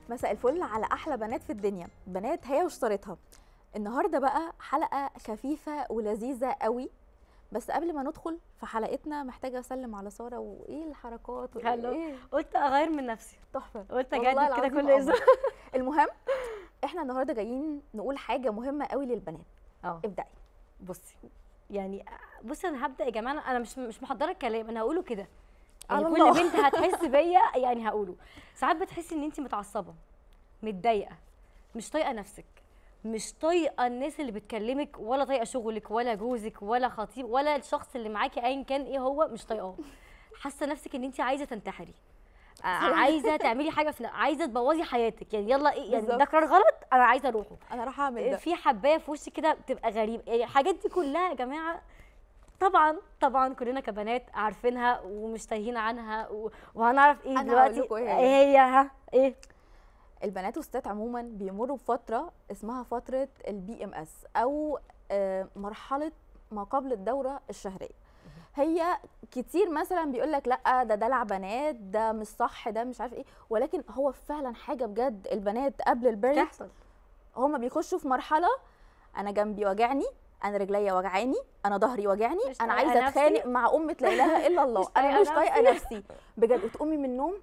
مساء الفل على احلى بنات في الدنيا بنات هي واشتريتها النهارده بقى حلقه خفيفه ولذيذه قوي بس قبل ما ندخل في حلقتنا محتاجه اسلم على ساره وايه الحركات هلو. وايه قلت اغير من نفسي تحفه قلت والله اجدد كده العظيم كل اسبوع قمر. المهم احنا النهارده جايين نقول حاجه مهمه قوي للبنات اه ابدأي بصي يعني بصي انا هبدا يا جماعه انا مش مش محضره الكلام انا هقوله كده على يعني كل الله. بنت هتحس بيا يعني هقوله ساعات بتحسي ان انت متعصبه متضايقه مش طايقه نفسك مش طايقه الناس اللي بتكلمك ولا طايقه شغلك ولا جوزك ولا خطيب ولا الشخص اللي معاكي ايا كان ايه هو مش طايقاه حاسه نفسك ان انت عايزه تنتحري آه، عايزه تعملي حاجه في عايزه تبوظي حياتك يعني يلا ايه يعني بالظبط. ده قرار غلط انا عايزه اروحه انا راح اعمل ده في حبايه في وشي كده بتبقى غريبه يعني الحاجات دي كلها يا جماعه طبعا طبعا كلنا كبنات عارفينها ومش تايهين عنها و... وهنعرف ايه أنا دلوقتي هقول لكم إيه هي. ايه هي ها ايه البنات والستات عموما بيمروا بفتره اسمها فتره البي ام اس او آه، مرحله ما قبل الدوره الشهريه هي كتير مثلا بيقول لك لا ده دلع بنات ده مش صح ده مش عارف ايه ولكن هو فعلا حاجه بجد البنات قبل البريد تحصل هما بيخشوا في مرحله انا جنبي وجعني انا رجليا وجعاني انا ظهري وجعني مش انا طايقة عايزه نفسي. اتخانق مع امه لا اله الا الله مش انا طايقة مش طايقه نفسي. نفسي بجد وتقومي من النوم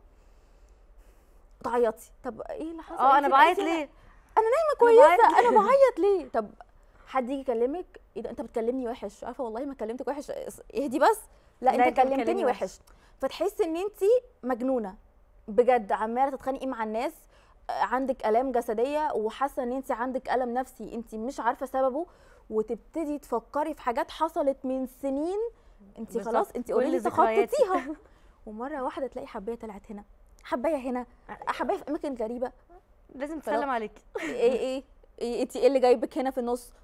تعيطي طب ايه اللي حصل اه أنت انا بعيط بقيتي- ليه انا نايمه أنا كويسه بعيط انا بعيط ليه طب حد يجي يكلمك ايه ده انت بتكلمني وحش عارفه والله ما كلمتك وحش اهدي بس لا, لا، انت أنت بتكلمني كلمتني وحش. وحش فتحسي ان انت مجنونه بجد عماله تتخانقي مع الناس آه، عندك الام جسديه وحاسه ان انت عندك الم نفسي انت مش عارفه سببه وتبتدي تفكري في حاجات حصلت من سنين انت بالظبط. خلاص انت كل اوريدي ذكرياتي. تخطيتيها ومره واحده تلاقي حبايه طلعت هنا حبايه هنا حبايه في اماكن غريبه لازم تسلم عليكي ايه ايه ايه انت ايه اللي جايبك هنا في النص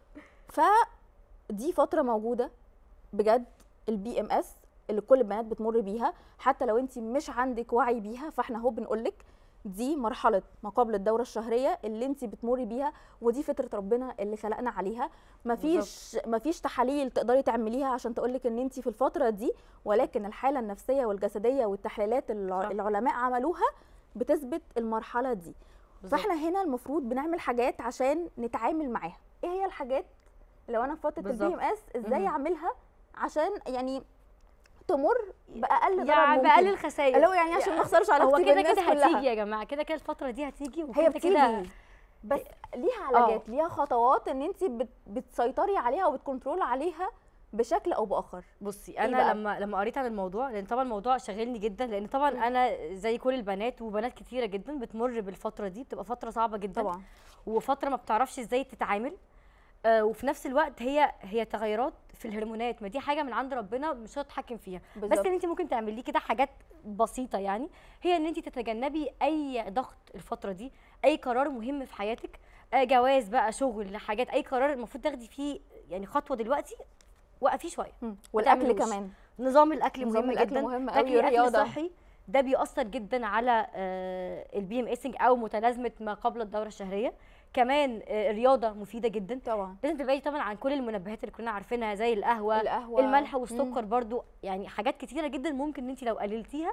فدي فتره موجوده بجد البي ام اس اللي كل البنات بتمر بيها حتى لو انت مش عندك وعي بيها فاحنا اهو بنقولك دي مرحله ما قبل الدوره الشهريه اللي انت بتمري بيها ودي فطره ربنا اللي خلقنا عليها مفيش مفيش تحاليل تقدري تعمليها عشان تقولك ان انت في الفتره دي ولكن الحاله النفسيه والجسديه والتحليلات اللي صح. العلماء عملوها بتثبت المرحله دي بالظبط. فاحنا هنا المفروض بنعمل حاجات عشان نتعامل معاها ايه هي الحاجات لو انا في فتره البي بالظبط. ام اس ازاي مهم. اعملها عشان يعني تمر باقل ضرر يعني ممكن بقلل الخسائر اللي هو يعني عشان ما اخسرش على هو كتير كده الناس كده كلها هتيجي يا جماعه كده كده الفتره دي هتيجي هي وكده بتيجي كده بس ليها علاجات ليها خطوات ان انت بت بتسيطري عليها وبتكنترول عليها بشكل او باخر بصي إيه انا بقى؟ لما لما قريت عن الموضوع لان طبعا الموضوع شاغلني جدا لان طبعا مم. انا زي كل البنات وبنات كتيره جدا بتمر بالفتره دي بتبقى فتره صعبه جدا طبعا وفتره ما بتعرفش ازاي تتعامل آه وفي نفس الوقت هي هي تغيرات في الهرمونات ما دي حاجه من عند ربنا مش هتتحكم فيها بس بالظبط. ان انت ممكن تعملي كده حاجات بسيطه يعني هي ان انت تتجنبي اي ضغط الفتره دي اي قرار مهم في حياتك آه جواز بقى شغل حاجات اي قرار المفروض تاخدي فيه يعني خطوه دلوقتي وقفي شويه مم. والاكل تعملوش. كمان نظام الاكل نظام مهم الأكل جدا مهم تاكلي قوي اكل ورياضة. صحي ده بيأثر جدا على البي ام اسنج او متلازمه ما قبل الدوره الشهريه كمان آه، الرياضه مفيده جدا طبعا لازم تبعدي طبعا عن كل المنبهات اللي كنا عارفينها زي القهوه القهوه الملح مم. والسكر برضو يعني حاجات كتيره جدا ممكن ان انت لو قللتيها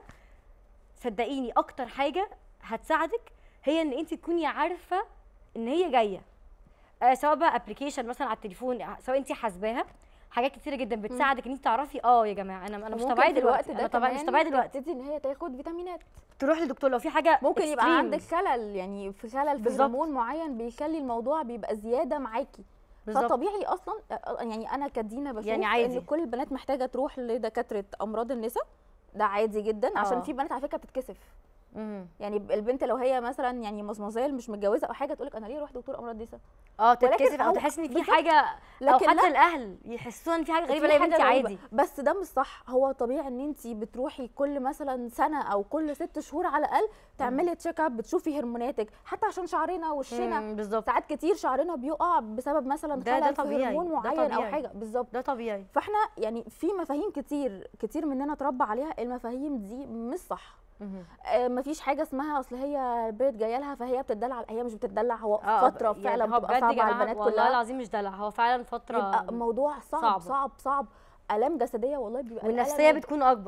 صدقيني اكتر حاجه هتساعدك هي ان انت تكوني عارفه ان هي جايه آه سواء بقى ابلكيشن مثلا على التليفون آه، سواء انت حاسباها حاجات كتيره جدا بتساعدك ان انت تعرفي اه يا جماعه انا انا مش وممكن طبيعي في الوقت دلوقتي ده انا طبيعي مش كمان طبيعي دلوقتي تبتدي ان هي تاخد فيتامينات تروح للدكتور لو في حاجه ممكن يبقى extreme. عندك خلل يعني في خلل في بالظبط. هرمون معين بيخلي الموضوع بيبقى زياده معاكي بالظبط فطبيعي اصلا يعني انا كدينا بشوف يعني عادي. ان كل البنات محتاجه تروح لدكاتره امراض النساء ده عادي جدا عشان آه. في بنات على فكره بتتكسف مهم. يعني البنت لو هي مثلا يعني مزمزيه مش متجوزه او حاجه تقول لك انا ليه اروح دكتور امراض نساء اه ولكن تتكسف او هو- تحس ان في بالظبط. حاجه او لكن حتى لا الاهل يحسوا ان في حاجه غريبه في لا يا حاجة بنتي غريبة. عادي بس ده مش صح هو طبيعي ان انت بتروحي كل مثلا سنه او كل ست شهور على الاقل تعملي تشيك اب بتشوفي هرموناتك حتى عشان شعرنا وشنا مم، بالظبط ساعات كتير شعرنا بيقع بسبب مثلا ده- ده خلل في طبيعي، هرمون ده معين او طبيعي. حاجه بالظبط ده طبيعي فاحنا يعني في مفاهيم كتير كتير مننا اتربى عليها المفاهيم دي مش صح مهم. آه مفيش حاجه اسمها اصل هي البيت جايه لها فهي بتدلع هي مش بتدلع هو آه، فتره يعني فعلا هو بتبقى بجد يا صعبه على جماعة البنات والله كلها العظيم مش دلع هو فعلا فتره بيبقى موضوع صعب صعبة. صعب صعب الام جسديه والله بيبقى والنفسيه الألم- بتكون اكبر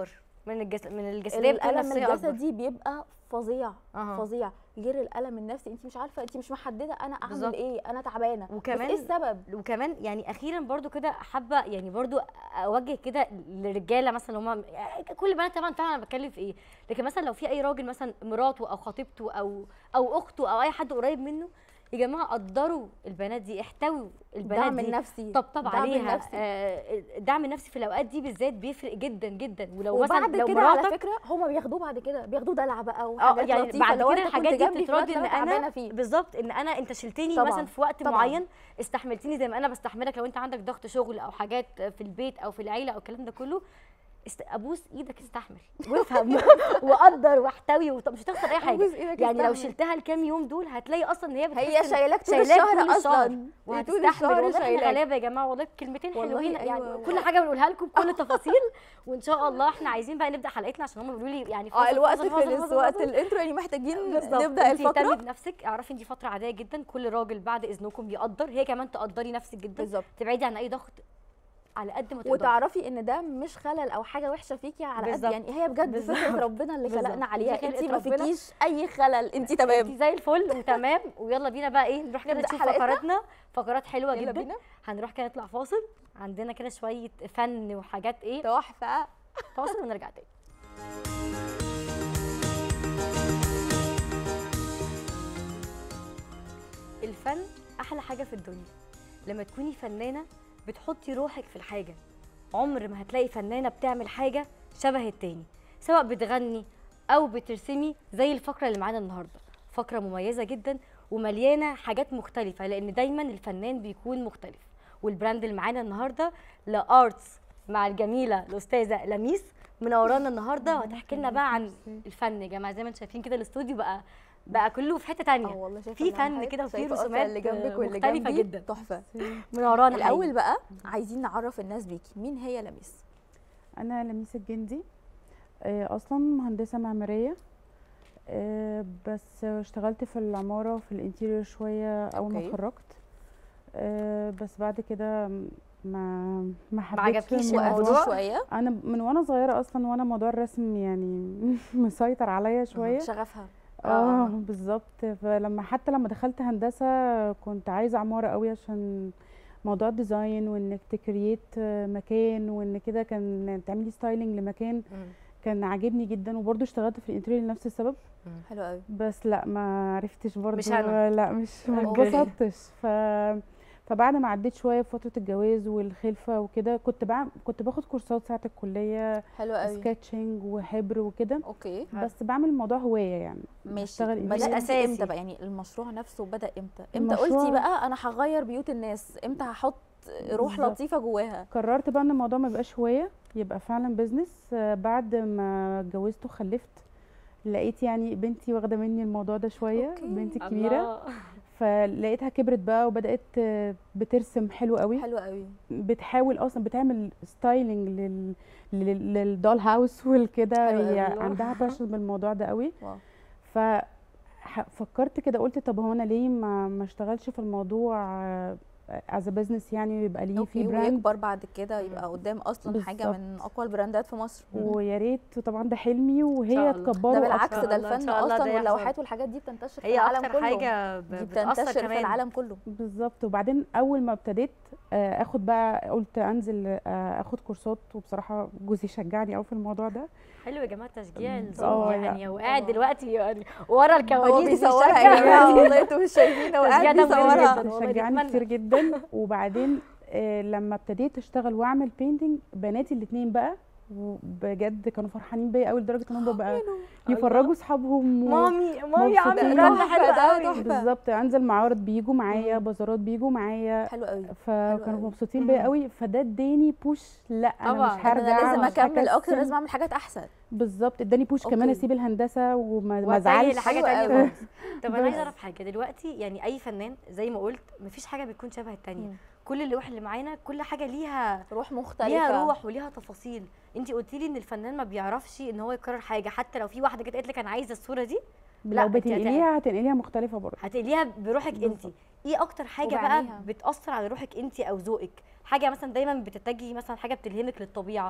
من الجس... من الجسديه بتكون الالم نفسيه اكبر الجسدي بيبقى فظيع أها. فظيع غير الالم النفسي انت مش عارفه انت مش محدده انا اعمل بالظبط. ايه انا تعبانه بس وكمان- ايه السبب وكمان يعني اخيرا برضو كده حابه يعني برضو اوجه كده للرجاله مثلا هم كل البنات طبعا فاهمه انا بتكلم في ايه لكن مثلا لو في اي راجل مثلا مراته او خطيبته او او اخته او اي حد قريب منه يا جماعه قدروا البنات دي احتووا البنات دعم دي النفسي طبطب دعم عليها النفسي. آه، الدعم النفسي في الاوقات دي بالذات بيفرق جدا جدا ولو مثلا وبعد لو كده على مراتك فكره هما بياخدوه بعد كده بياخدوه دلع بقى اه وحاجات يعني لطيفه بعد لو كده انت كنت الحاجات دي جنبي في الوقت بتترد اللي ان انا تعبانه انا فيه بالظبط ان انا انت شلتني طبعاً، مثلا في وقت طبعاً. معين استحملتني زي ما انا بستحملك لو انت عندك ضغط شغل او حاجات في البيت او في العيله او الكلام ده كله است... ابوس ايدك استحمل وافهم وقدر واحتوي وط- مش هتخسر اي حاجه أبوس إيدك يعني لو استحمل. شلتها الكام يوم دول هتلاقي اصلا ان هي بتحس هي إن شايلاك طول شايلاك الشهر طول الشهر. اصلا طول وهتستحمل الشهر والله احنا شايلاك غلابه يا جماعه والله كلمتين والله حلوين أيوة يعني والله. كل حاجه بنقولها لكم بكل التفاصيل وان شاء الله احنا عايزين بقى نبدا حلقتنا عشان هم بيقولوا لي يعني اه فاصل- الوقت فاصل- فاصل- خلص فاصل- وقت فاصل. الانترو يعني محتاجين بالظبط. نبدا انتي اهتمي الفقره بنفسك اعرفي ان دي فتره عاديه جدا كل راجل بعد اذنكم يقدر هي كمان تقدري نفسك جدا بالظبط تبعدي عن اي ضغط على قد ما تقدري وتعرفي ان ده مش خلل او حاجه وحشه فيكي على قد بالظبط. يعني هي بجد بالظبط. فكره ربنا اللي بالظبط. خلقنا دي عليها خلقة انت ما ربنا. فيكيش اي خلل انت تمام انتي زي الفل وتمام ويلا بينا بقى ايه نروح كده نبدأ نشوف حلقتنا؟ فقراتنا فقرات حلوه يلا جدا بينا. هنروح كده نطلع فاصل عندنا كده شويه فن وحاجات ايه تحفه فاصل ونرجع تاني الفن احلى حاجه في الدنيا لما تكوني فنانه بتحطي روحك في الحاجه عمر ما هتلاقي فنانه بتعمل حاجه شبه التاني سواء بتغني او بترسمي زي الفقره اللي معانا النهارده فقره مميزه جدا ومليانه حاجات مختلفه لان دايما الفنان بيكون مختلف والبراند اللي معانا النهارده لارتس مع الجميله الاستاذه لميس منورانا النهارده وهتحكي لنا بقى عن الفن يا جماعه زي ما انتم شايفين كده الاستوديو بقى بقى كله في حته تانية اه والله شايفه في إن فن حضرتك كده وفي شايفة أصلاً رسومات اللي جنبك واللي مختلفة جنبي جدا. تحفه منورانا الاول حقيقي. بقى عايزين نعرف الناس بيكي مين هي لميس انا لميس الجندي آه، اصلا مهندسه معماريه آه، بس اشتغلت في العماره وفي الانتيريور شويه اول ما أوكي. اتخرجت آه، بس بعد كده ما ما حبيتش عجبكيش الموضوع. الموضوع؟ وقفتي شويه انا من وانا صغيره اصلا وانا موضوع الرسم يعني مسيطر عليا شويه شغفها اه بالظبط فلما حتى لما دخلت هندسه كنت عايزه عماره قوي عشان موضوع الديزاين وانك تكريت مكان وان كده كان تعملي ستايلينج لمكان مم. كان عاجبني جدا وبرضه اشتغلت في الانتريور لنفس السبب حلو قوي بس لا ما عرفتش برضه مش أنا. لا مش ما أوكي. اتبسطتش ف فبعد ما عديت شويه في فتره الجواز والخلفه وكده كنت بعمل كنت باخد كورسات ساعه الكليه حلو قوي سكتشنج وحبر وكده اوكي بس بعمل الموضوع هوايه يعني ماشي بشتغل بدأت إنتاج. أساسي. امتى بقى يعني المشروع نفسه بدأ امتى امتى المشروع- قلتي بقى انا هغير بيوت الناس امتى هحط روح بالظبط. لطيفه جواها قررت بقى ان الموضوع ما يبقاش هوايه يبقى فعلا بيزنس بعد ما اتجوزت وخلفت لقيت يعني بنتي واخده مني الموضوع ده شويه أوكي. بنتي الكبيره الله. فلقيتها كبرت بقى وبدات آه، بترسم حلو قوي حلو قوي بتحاول اصلا بتعمل ستايلينج لل لل- للدول هاوس والكده حلو هي أوي. عندها باشن بالموضوع ده قوي واو. ف ح- فكرت كده قلت طب هو انا ليه ما ما اشتغلش في الموضوع از بزنس يعني ويبقى ليه في اوكي براند ويكبر بعد كده يبقى قدام اصلا حاجه بالظبط. من اقوى البراندات في مصر ويا ريت طبعا ده حلمي وهي شاء الله. تكبره ده بالعكس أكتر. ده الله، إن الفن شاء الله اصلا ده يحصل. واللوحات والحاجات دي بتنتشر في هي العالم اكتر كله حاجه ب- دي بتاثر بتنتشر في كمان العالم كله بالظبط وبعدين اول ما ابتديت آه، اخد بقى قلت انزل آه، اخد كورسات وبصراحه جوزي شجعني قوي في الموضوع ده حلو يا جماعه تشجيع اه، الزوج لا. يعني هو قاعد طبعا. دلوقتي يعني ورا هو الكواليس بيصورها بيشجع. يا جماعه والله انتوا مش شايفينه وقاعد تشجيع ده مهم بيصورها جدا. والله شجعني نتمنى. كتير جدا وبعدين آه، لما ابتديت اشتغل واعمل بينتنج بناتي الاثنين بقى بجد كانوا فرحانين بيا قوي لدرجه ان هم بقى يفرجوا اصحابهم و- مامي مامي عامله مبسوطين. براند تحفة، حلو ده قوي تحفة. بالظبط انزل معارض بيجوا معايا بازارات بيجوا معايا حلو قوي فكانوا أوي. مبسوطين بيا قوي فده اداني بوش لا انا طبعاً. مش أنا هرجع انا لازم مش اكمل اكتر هكسل. لازم اعمل حاجات احسن بالظبط اداني بوش كمان أوكي. اسيب الهندسه وما ما واتجه ازعلش لحاجه حلو تانية قوي. خالص طب انا عايزه بس. اعرف حاجه دلوقتي يعني اي فنان زي ما قلت مفيش حاجه بتكون شبه التانية مم. كل اللوح اللي معانا كل حاجه ليها روح مختلفه ليها روح وليها تفاصيل انت قلتي لي ان الفنان ما بيعرفش ان هو يكرر حاجه حتى لو في واحده جت قالت لك انا عايزه الصوره دي لا، لو أنت هت- بتنقليها هتنقليها مختلفه برضه هتقليها بروحك انت بالظبط. ايه اكتر حاجه بقى وبعينيها. بتاثر على روحك انت او ذوقك حاجه مثلا دايما بتتجهي مثلا حاجه بتلهمك للطبيعه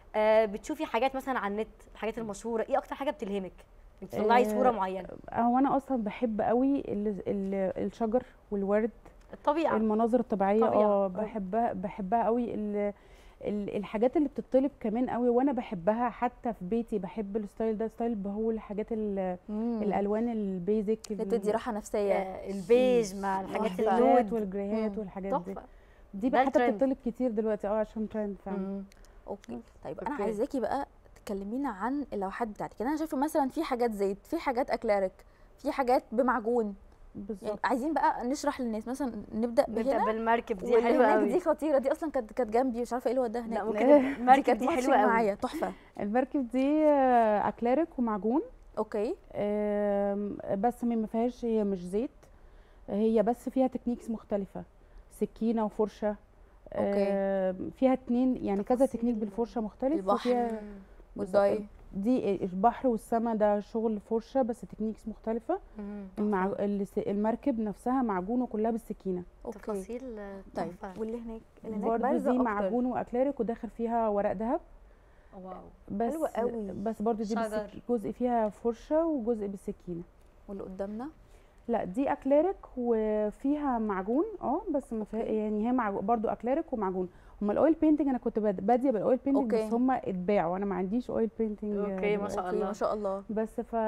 آه بتشوفي حاجات مثلا على النت الحاجات المشهوره ايه اكتر حاجه بتلهمك انت تطلعي صوره آه، معينه هو انا اصلا بحب قوي ال ال الشجر والورد الطبيعه المناظر الطبيعيه طبيعة. اه آه. بحبها بحبها قوي ال ال- الحاجات اللي بتطلب كمان قوي وانا بحبها حتى في بيتي بحب الستايل ده ستايل هو الحاجات ال- مم. الالوان البيزك اللي بتدي راحه نفسيه آه البيج مع الحاجات تحفة. اللود والجريهات مم. والحاجات دي تحفه دي ده بقى حتى الترند. بتطلب كتير دلوقتي اه عشان ترند فعلا مم. اوكي طيب انا أوكي. عايزاكي بقى تكلمينا عن اللوحات بتاعتك يعني انا شايفه مثلا في حاجات زيت في حاجات اكليريك في حاجات بمعجون يعني بالظبط عايزين بقى نشرح للناس مثلا نبدا نبدا بهنا بالمركب دي واللي حلوه هناك قوي دي خطيره دي اصلا كانت كانت جنبي مش عارفه ايه اللي وداها هناك لا ممكن دي دي المركب كانت دي ماتشنج حلوه قوي معايا تحفه المركب دي آه، اكليريك ومعجون اوكي آم، بس ما فيهاش هي مش زيت هي بس فيها تكنيكس مختلفة سكينة وفرشة أوكي. آم، فيها اتنين يعني كذا تفاصيل تكنيك بالفرشة مختلف البحر. وفيها والداي دي البحر والسما ده شغل فرشة بس تكنيكس مختلفة مم. المع... الس- المركب نفسها معجون وكلها بالسكينة اوكي تفاصيل طيب تحفه واللي هناك اللي هناك برضه بارزه دي اكتر معجون واكليريك وداخل فيها ورق ذهب واو بس حلوة قوي. بس برضه دي شجر. بالسك... جزء فيها فرشة وجزء بالسكينة واللي قدامنا لا دي اكليريك وفيها معجون اه بس ما فيها يعني هي معجون برضو اكليريك ومعجون هما الاويل بينتنج انا كنت باد- باديه بالاويل بينتنج أوكي. بس هما اتباعوا انا ما عنديش اويل بينتنج أوكي، ما شاء أوكي، الله. ما شاء الله بس ف...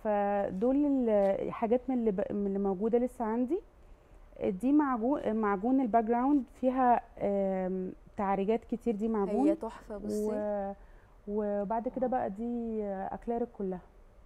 فدول الحاجات من اللي, ب... من اللي موجوده لسه عندي دي معجون معجون الباك جراوند فيها آم، تعريجات كتير دي معجون هي تحفه بصي و... وبعد كده بقى دي اكليريك كلها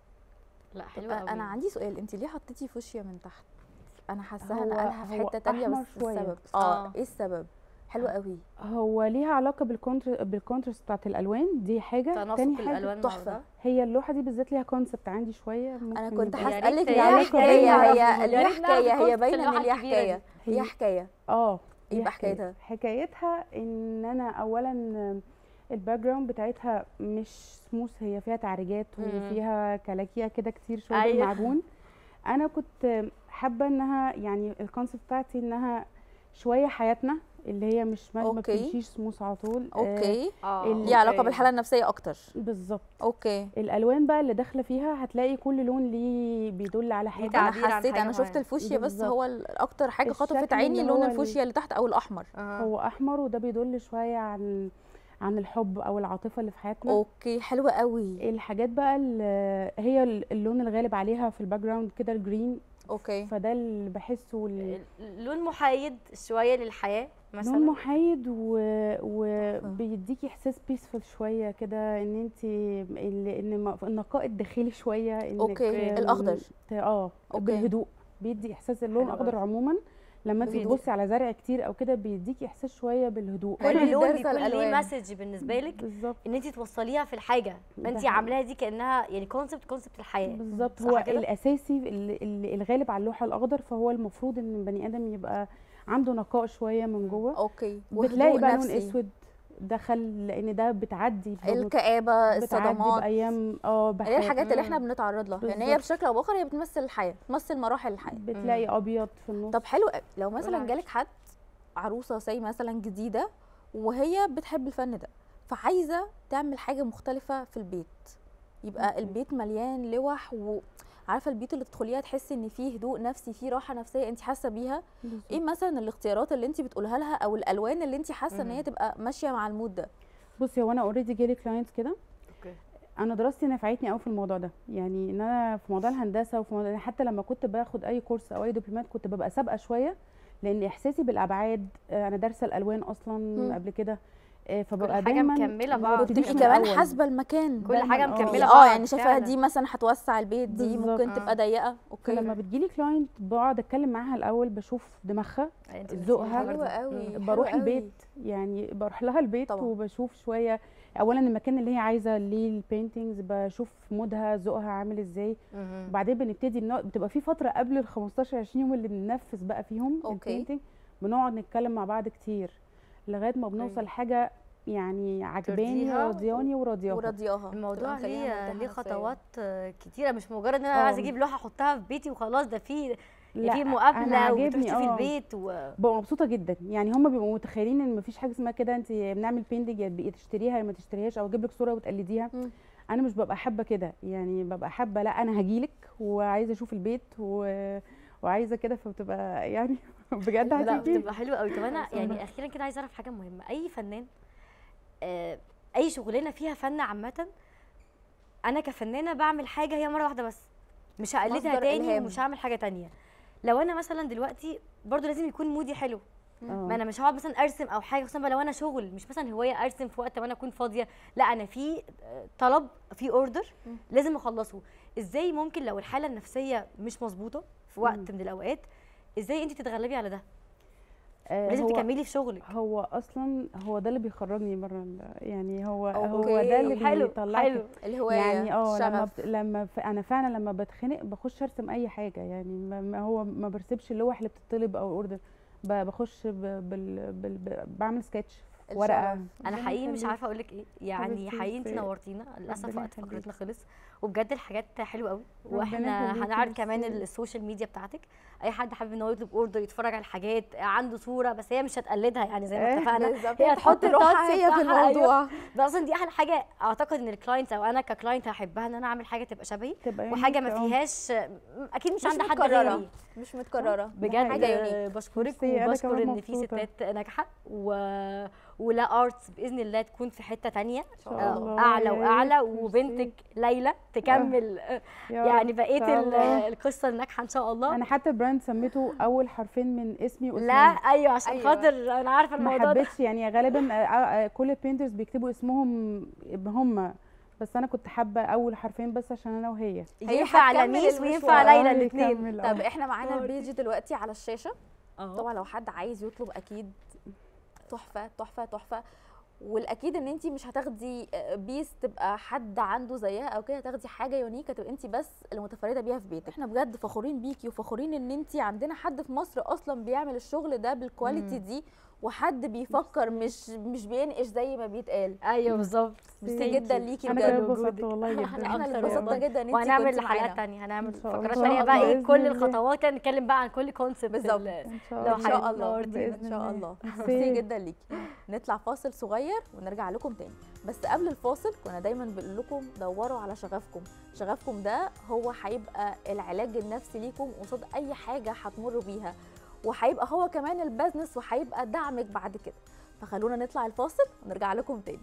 لا طب حلوه قوي انا عندي سؤال انت ليه حطيتي فوشيا من تحت انا حاساها هو- نقلها في هو حته تانية أحمر بس شوية. السبب آه. اه ايه السبب حلو قوي هو ليها علاقه بالكونتر بالكونترست بتاعت الالوان دي حاجه تناسق تاني حاجه الالوان مع تحفة. بعضها. هي اللوحه دي بالذات ليها كونسبت عندي شويه انا ممكن كنت يبقى- يا هسالك ريت- ليه يا ريت حكايه نعرف- هي يا ليها ريت نعرف حكايه هي concept باينه ان اللوحة ليها الكبيرة حكايه دي. ليها هي- حكايه اه ايه ليها بقى حكاية. حكايتها حكايتها ان انا اولا الباك جراوند بتاعتها مش سموث هي فيها تعريجات مم. وفيها كلاكيع كده كتير شويه أيوة. بالمعجون انا كنت حابه انها يعني الكونسبت بتاعتي انها شويه حياتنا اللي هي مش ما ما أوكي. بتمشيش سموث على طول آه، اوكي اه ال- ليه علاقه أوكي. بالحاله النفسيه اكتر بالظبط اوكي الالوان بقى اللي داخله فيها هتلاقي كل لون ليه بيدل على حاجه انا تعبير عن حسيت حاجة انا شفت معينة. الفوشيا بس بالظبط. هو ال- اكتر حاجه خطفت الشكل عيني اللي لون هو ال- الفوشيا اللي تحت او الاحمر آه. هو احمر وده بيدل شويه عن عن الحب او العاطفه اللي في حياتنا اوكي حلوه قوي الحاجات بقى اللي هي اللون الغالب عليها في الباك جراوند كده الجرين اوكي فده اللي بحسه ال- لون محايد شويه للحياه لون مثلا محايد و... وبيديكي احساس بيسفل شويه كده ان انت ان م- النقاء الداخلي شويه انك أوكي، م- الأخضر. ت- اه أوكي. بالهدوء بيدي احساس اللون حلو الاخضر أوي. عموما لما انت بالهدوء. تبصي على زرع كتير او كده بيديكي احساس شويه بالهدوء حلو كل لون دارسة بيكون ليه الألوان. مسج بالنسبه لك بالظبط ان انت توصليها في الحاجه ده فانت حقيقي. عاملاها دي كانها يعني كونسبت كونسبت الحياه بالظبط صح هو كده؟ الاساسي ال- ال- الغالب على اللوحه الاخضر فهو المفروض ان البني ادم يبقى عنده نقاء شويه من جوه اوكي بتلاقي وهدوء بقى لون نفسي. اسود دخل لان ده بتعدي في ضغوط- الكآبة بتعدي الصدمات بايام اه اللي هي بحياة. الحاجات اللي مم. احنا بنتعرض لها يعني هي بالظبط. بشكل او باخر هي بتمثل الحياه بتمثل مراحل الحياه بتلاقي ابيض في النص طب حلو قوي. لو مثلا بالعكس. جالك حد عروسه زي مثلا جديده وهي بتحب الفن ده فعايزه تعمل حاجه مختلفه في البيت يبقى أوكي. البيت مليان لوح وعارفه البيت اللي تدخليها تحسي ان فيه هدوء نفسي فيه راحه نفسيه انت حاسه بيها بالظبط. ايه مثلا الاختيارات اللي انت بتقولها لها او الالوان اللي انت حاسه ان هي مم. تبقى ماشيه مع المود ده بصي هو انا اوريدي جالي كلاينتس كده اوكي انا دراستي نفعتني قوي في الموضوع ده يعني ان انا في موضوع الهندسه وفي موضوع حتى لما كنت باخد اي كورس او اي دبلومات كنت ببقى سابقه شويه لان احساسي بالابعاد آه، انا دارسه الالوان اصلا مم. قبل كده آه، فببقى حاجة دايما مكملة ما بعض. ببتديش وتبقي من كمان الأول. حاسبه المكان كل حاجه دايماً، آه. مكمله اه بعض يعني شايفاها فعلاً. دي مثلا هتوسع البيت دي بالظبط. ممكن آه. تبقى ضيقه اوكي فلما بتجيلي كلاينت بقعد اتكلم معاها الاول بشوف دماغها أنت ذوقها. بتقولي حلوه برضه. قوي مم. بروح حلوة قوي. البيت يعني بروح لها البيت طبعاً. وبشوف شويه اولا المكان اللي هي عايزه ليه البينتينجز بشوف مودها ذوقها عامل ازاي مهم. وبعدين بنبتدي نق- بتبقى في فتره قبل ال 15 20 يوم اللي بننفذ بقى فيهم أوكي. البينتينج بنقعد نتكلم مع بعض كتير لغايه ما بنوصل أوكي. لحاجه يعني عجباني ترضيها راضياني وراضياها وراضياها الموضوع تبقى مخليها ليه مرتاحة ليه نفسياً. خطوات آه، كتيره مش مجرد ان انا آه. عايزه اجيب لوحه احطها في بيتي وخلاص ده في لا، في أنا مقابله عاجبني، وبتروحي تشوفي آه. البيت و... ببقى مبسوطه جدا يعني هم بيبقوا متخيلين ان مفيش حاجه اسمها كده انت بنعمل بيندنج يا تبقي تشتريها يا ما تشتريهاش او اجيب لك صوره وتقلديها مم. انا مش ببقى حابه كده يعني ببقى حابه لا انا هجيلك وعايزه اشوف البيت و... وعايزه كده فبتبقى يعني بجد لا هتيجي بتبقى حلوه قوي طب انا خلصانة. يعني اخيرا كده عايزه اعرف حاجه مهمه اي فنان آه، اي شغلانه فيها فن عامه انا كفنانه بعمل حاجه هي مره واحده بس مش هقلدها مصدر تاني إلهام. ومش هعمل حاجه تانية لو انا مثلا دلوقتي برضو لازم يكون مودي حلو ما آه. انا مش هقعد مثلا ارسم او حاجه خصوصا بقى لو انا شغل مش مثلا هوايه ارسم في وقت ما انا اكون فاضيه لا انا في آه، طلب في اوردر مم. لازم اخلصه ازاي ممكن لو الحاله النفسيه مش مظبوطه في وقت مم. من الاوقات ازاي انت تتغلبي على ده آه، لازم هو- تكملي في شغلك هو اصلا هو ده اللي بيخرجني بره يعني هو هو أوكي، ده اللي حلو بيطلعك حلو الهوايه يعني اه لما الشغف بت... لما ف... انا فعلا لما بتخنق بخش ارسم اي حاجه يعني ما ما هو ما برسمش اللوح اللي بتطلب او اوردر ب... بخش ب... بال... بال... ب... بعمل سكتش في ورقه الشغف. انا ربنا حقيقي مش يخليك. عارفه اقول لك ايه يعني حبيبتي، حقيقي انت بس نورتينا للاسف ربنا وقت يخليك. فقرتنا خلص وبجد الحاجات حلوه قوي ربنا واحنا يخليكي، هنعرض كمان ميرسي. السوشيال ميديا بتاعتك اي حد حابب ان هو يطلب اوردر يتفرج على الحاجات عنده صوره بس هي مش هتقلدها يعني زي ما إيه، اتفقنا بالظبط هي هتحط روحها التاتش هي في بتاعها، أيوة. الموضوع ده اصلا دي احلى حاجه اعتقد ان الكلاينت او انا ككلاينت هحبها ان انا اعمل حاجه تبقى شبهي تبقى وحاجه unique، ما آه. فيهاش اكيد مش, مش عند حد متكررة. غيري مش متكرره بجد حاجه يونيك آه، بشكرك ميرسي، أنا وبشكر كمان ان في مبسوطة. ستات ناجحه و... ولا ارتس باذن الله تكون في حته تانية شاء آه، الله، اعلى يا ريت، واعلى ميرسي. وبنتك ليلى تكمل آه، يا يعني رب، بقيه إن شاء ال- الله. القصه الناجحه ان شاء الله انا حتى البراند سميته اول حرفين من اسمي واسمهم لا ايوه عشان أيوة. خاطر انا عارفه ما الموضوع ده حبيتش يعني غالبا آه، آه، كل البينترز بيكتبوا اسمهم هم بس انا كنت حابه اول حرفين بس عشان انا وهي هي ينفع هتكمل لميس المشوار. وينفع ليلى آه، الاثنين يكمل، آه. طب احنا معانا البيج دلوقتي على الشاشه طبعا طبعا لو حد عايز يطلب اكيد تحفه تحفه تحفه والاكيد ان انت مش هتاخدي بيس تبقى حد عنده زيها او كده هتاخدي حاجه يونيكه تبقى انت بس المتفرده بيها في بيتك احنا بجد فخورين بيكي وفخورين ان انت عندنا حد في مصر اصلا بيعمل الشغل ده بالكواليتي دي وحد بيفكر مش مش بينقش زي ما بيتقال ايوه بالظبط ميرسي جدا ليكي انا كمان بجد اتبسطت والله جدا احنا اللي أكتر اتبسطنا والله. جدا ان انت وهنعمل كنتي حلقات معانا تانية هنعمل إن شاء فقرات الله. تانية بقى ايه بإذن كل الله. الخطوات كده نتكلم بقى عن كل كونسبت بالظبط. ان شاء لو ان الله شاء حابب الله نورتينا. ان شاء الله ميرسي. ميرسي جدا ليكي نطلع فاصل صغير ونرجع لكم تاني بس قبل الفاصل كنا دايما بنقول لكم دوروا على شغفكم شغفكم ده هو هيبقى العلاج النفسي ليكم قصاد اي حاجه هتمروا بيها وهيبقى هو كمان البزنس وهيبقى دعمك بعد كده فخلونا نطلع الفاصل ونرجع لكم تاني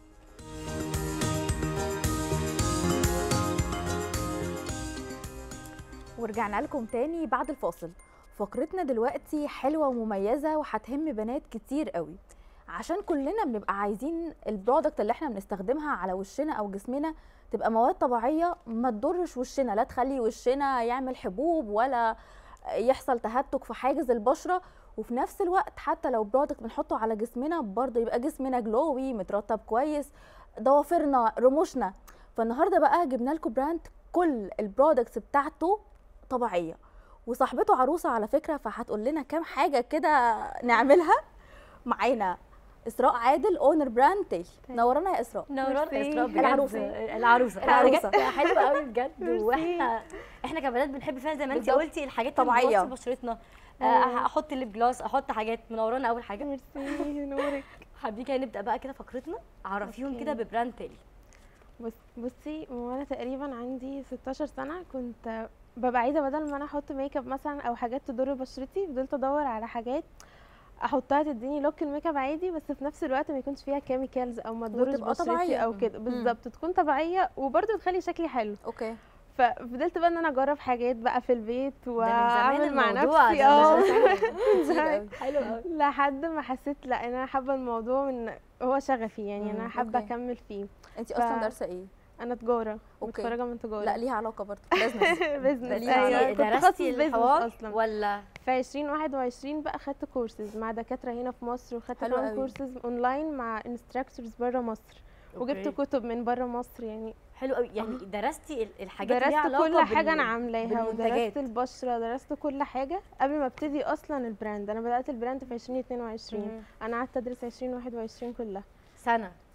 ورجعنا لكم تاني بعد الفاصل فقرتنا دلوقتي حلوه ومميزه وهتهم بنات كتير قوي عشان كلنا بنبقى عايزين البرودكت اللي احنا بنستخدمها على وشنا او جسمنا تبقى مواد طبيعيه ما تضرش وشنا لا تخلي وشنا يعمل حبوب ولا يحصل تهتك في حاجز البشره وفي نفس الوقت حتى لو برودكت بنحطه على جسمنا برضه يبقى جسمنا جلوي مترطب كويس ضوافرنا رموشنا فالنهارده بقى جبنا لكم براند كل البرودكتس بتاعته طبيعيه وصاحبته عروسه على فكره فهتقول لنا كام حاجه كده نعملها معانا اسراء عادل اونر براند تيل نورانا يا اسراء نوران ميرسي. اسراء بجد العروسة. العروسه العروسة. بجد حلوه قوي بجد ميرسي. واحنا احنا كبنات بنحب فعلا زي ما انت بالظبط. قلتي الحاجات طبيعية. اللي بتوصي بشرتنا آه، أيوة. احط الليب جلاس احط حاجات منورانا اول حاجه ميرسي نورك حابين كده نبدا بقى كده فقرتنا عرفيهم أوكي. كده ببراند تالي بص بصي وانا تقريبا عندي 16 سنه كنت ببقى عايزه بدل ما انا احط ميك اب مثلا او حاجات تضر بشرتي فضلت ادور على حاجات احطها تديني لوك الميك اب عادي بس في نفس الوقت ما يكونش فيها كيميكالز او ما تضرش وتبقى بشرتي طبيعية. او كده بالظبط تكون طبيعيه وبرده تخلي شكلي حلو اوكي ففضلت بقى ان انا اجرب حاجات بقى في البيت ده من زمان واعمل مع الموضوع نفسي ده اه كتير قوي. حلو قوي لحد ما حسيت لا انا حابه الموضوع من هو شغفي يعني مم، انا حابه أوكي. اكمل فيه انت اصلا ف- دارسه ايه انا تجاره أوكي. متخرجه من تجاره لا ليها علاقه برضه بزنس بزنس ليها ايوه علاقة. كنت تخصص درستي بزنس الحوار اصلا ولا في 2021 بقى خدت كورسز مع دكاتره هنا في مصر وخدت حلو كمان قوي. كورسز اونلاين مع انستراكتورز بره مصر وجبت أوكي. كتب من بره مصر يعني حلو قوي يعني درستي ال- الحاجات اللي ليها درست علاقه كل حاجه بال- انا عاملاها بالمنتجات. ودرست البشره درست كل حاجه قبل ما ابتدي اصلا البراند انا بدات البراند في 2022 مم. انا قعدت ادرس 2021 كلها سنه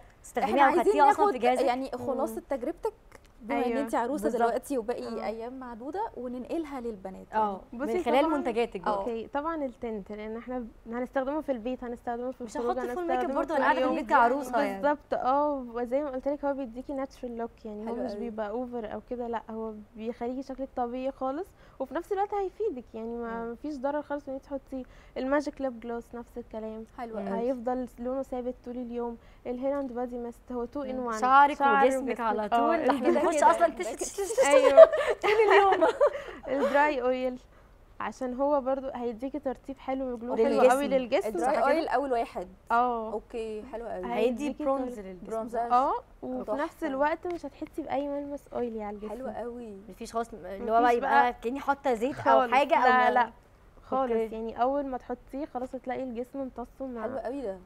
احنا تستخدميها عايزين وخدتيها اصلا ناخد في جهازك يعني خلاصه تجربتك بما ان أيوة، انت عروسه بالظبط. دلوقتي وباقي آه. ايام معدوده وننقلها للبنات اه بصي من خلال طبعاً- منتجاتك بقى اوكي طبعا التنت لان احنا ب- هنستخدمه في البيت هنستخدمه في مش الخروج هنحط فول ميك اب هنستخدمه برضه كل انا قاعده في يوم. البيت كعروسه يعني بالظبط اه وزي ما قلت لك هو بيديكي ناتشرال لوك يعني هو حلو مش قوي. بيبقى اوفر او كده لا هو بيخليكي شكلك طبيعي خالص وفي نفس الوقت هيفيدك يعني ما فيش ضرر خالص ان انت تحطي الماجيك ليب جلوس نفس الكلام حلوه مم. قوي هيفضل لونه ثابت طول اليوم الهير اند بادي ميست هو تو ان مم. وان شعرك وجسمك على طول إحنا احنا ده بنخش كده. اصلا تش تش تش تش ايوه طول اليوم الدراي اويل عشان هو برضو هيديكي ترطيب حلو وجلو حلو للجسم. قوي للجسم الدراي صح كده؟ اويل اول واحد اه اوكي حلو قوي هي- هيدي هيديكي برونز طول- للجسم برونزاج اه وفي نفس تحفة. الوقت مش هتحسي باي ملمس اويلي على الجسم حلوه قوي مفيش خالص اللي مفيش هو بقى يبقى بقى كاني حاطه زيت او خالص. حاجه او لا ما- لا خالص أوكي. يعني اول ما تحطيه خلاص هتلاقي الجسم امتص حلو مع قوي ده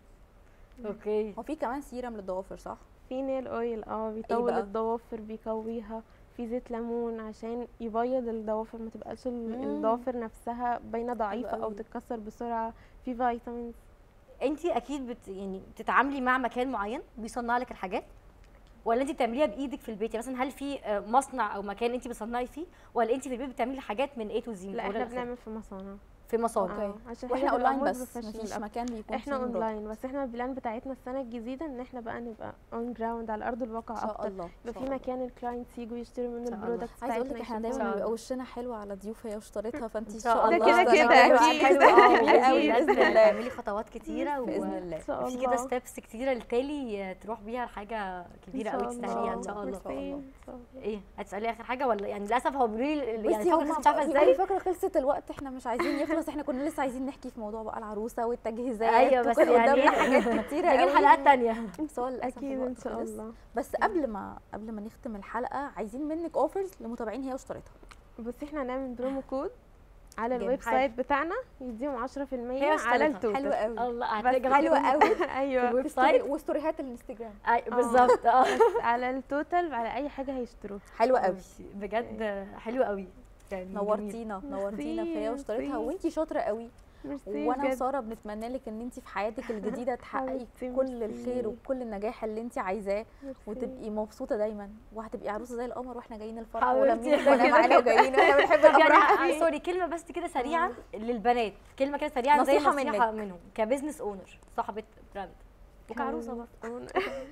اوكي هو في كمان سيرم للضوافر صح في نيل اويل اه بيطول بقى؟ الضوافر بيقويها في زيت ليمون عشان يبيض الضوافر ما تبقاش ال- مم. الضوافر نفسها باينه ضعيفه او قوي. تتكسر بسرعه في فيتامينز انت اكيد بت يعني بتتعاملي مع مكان معين بيصنع لك الحاجات ولا انت بتعمليها بايدك في البيت يعني مثلا هل في آه، مصنع او مكان انت بتصنعي فيه ولا انت في البيت بتعملي حاجات من A to Z من لا أولها احنا لآخرها؟ بنعمل في مصانع في مصانع أوكي. اه عشان واحنا حاجة تبقى اونلاين more بس professional مفيش أكتر. مكان بيكون احنا فيه مراد. اونلاين بس احنا البلان بتاعتنا السنه الجديده ان احنا بقى نبقى اون جراوند على ارض الواقع ان شاء اكتر الله يبقى إن في شاء الله. مكان الكلاينتس يجوا يشتروا منه إن شاء الله. البرودكتس عايزه اقول لك بتاعتنا احنا يشوفوها. دايما الله. بيبقى وشنا حلو على ضيوفها هي واشتريتها فانت ان إن شاء شاء الله الله. ده كده هتبقى كده، حلوة أكيد. حلوة قوي أكيد. قوي لازم باذن الله تعملي خطوات كتيره بإذن و- الله. إن شاء في كده الله. ستيبس كتيره للتالي تروح بيها لحاجه كبيره قوي تستاهليها ان شاء الله ميرسي. إن شاء الله. ايه هتسالي اخر حاجه ولا يعني للاسف هو بيقولوا لي يعني بصي فاكرة هم مش عارفه بيقولوا ازاي فاكره خلصت الوقت احنا مش عايزين يخلص احنا كنا لسه عايزين نحكي في موضوع بقى العروسه والتجهيزات ايوه بس وكان يعني قدامنا حاجات كتيره نجيب قوي حلقات تانية بس هو للاسف اكيد ان الوقت شاء خلص. الله بس قبل ما قبل ما نختم الحلقه عايزين منك اوفرز لمتابعين هي واشتريتها بصي احنا هنعمل برومو كود على جامد. الويب حلو. سايت بتاعنا يديهم 10% هي على اشتريتها. التوتال حلوه قوي الله بس هتلاقي حلوه قوي ايوه الويب سايت وستوريهات الانستجرام أي- بالظبط اه بس على التوتال على اي حاجه هيشتروها حلوه قوي بجد حلو قوي يعني جميل. نورتينا نورتينا في هي واشتريتها ميرسي. وانتي شاطره قوي ميرسي وانا بجد. وساره بنتمنى لك ان انت في حياتك الجديده تحققي حبيبتي، كل ميرسي. الخير وكل النجاح اللي انت عايزاه ميرسي. وتبقي مبسوطه دايما وهتبقي عروسه زي القمر واحنا جايين الفرح حبيبتي. ولمين ده اخوانا كده معانا كده. وجايين واحنا بنحب طب الافراح يعني آه، سوري كلمه بس كده سريعا للبنات كلمه كده سريعا زي نصيحة نصيحه منهم كبزنس اونر صاحبه براند وكعروسه كان- برضه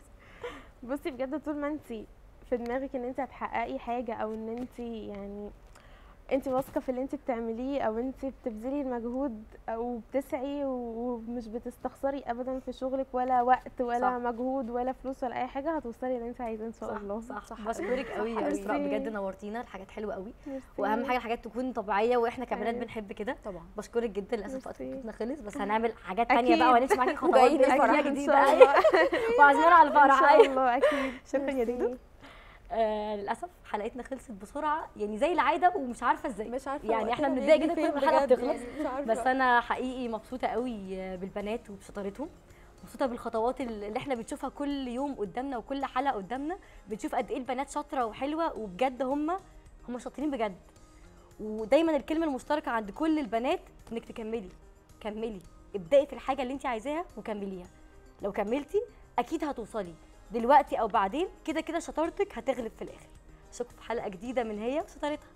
بصي بجد طول ما انت في دماغك ان انت هتحققي حاجه او ان انت يعني انت واثقه في اللي انت بتعمليه او انت بتبذلي المجهود او بتسعي ومش بتستخسري ابدا في شغلك ولا وقت ولا صح. صح. مجهود ولا فلوس ولا اي حاجه هتوصلي اللي انت عايزاه ان شاء الله صح, صح صح بشكرك قوي يا ميرسي. اسراء بجد نورتينا الحاجات حلوه قوي ميرسي. واهم حاجه الحاجات تكون طبيعيه واحنا كبنات أيوة. بنحب كده طبعا بشكرك جدا للاسف وقت ميرسي. حلقتنا خلص بس هنعمل حاجات تانية بقى أكيد. وهنمشي معاكي خطوات وجايين بإذن الفرح الله ان جديده شاء أيوة. الله وعازمين على ان الفرح شاء أيوة. الله اكيد شكرا يا ميرسي. دودو آه للاسف حلقتنا خلصت بسرعه يعني زي العاده ومش عارفه ازاي مش عارفه يعني وقتها احنا بنتضايق بيجري جدا كل فين ما الحلقه بجد بتخلص يعني، مش عارفة. بس انا حقيقي مبسوطه قوي بالبنات وبشطارتهم مبسوطه بالخطوات اللي احنا بنشوفها كل يوم قدامنا وكل حلقه قدامنا بنشوف قد ايه البنات شاطره وحلوه وبجد هم هم شاطرين بجد ودايما الكلمه المشتركه عند كل البنات انك تكملي كملي ابدأي في الحاجه اللي انت عايزاها وكمليها لو كملتي اكيد هتوصلي دلوقتي او بعدين كده كده شطارتك هتغلب في الاخر اشوفكم في حلقه جديده من هي وشطارتها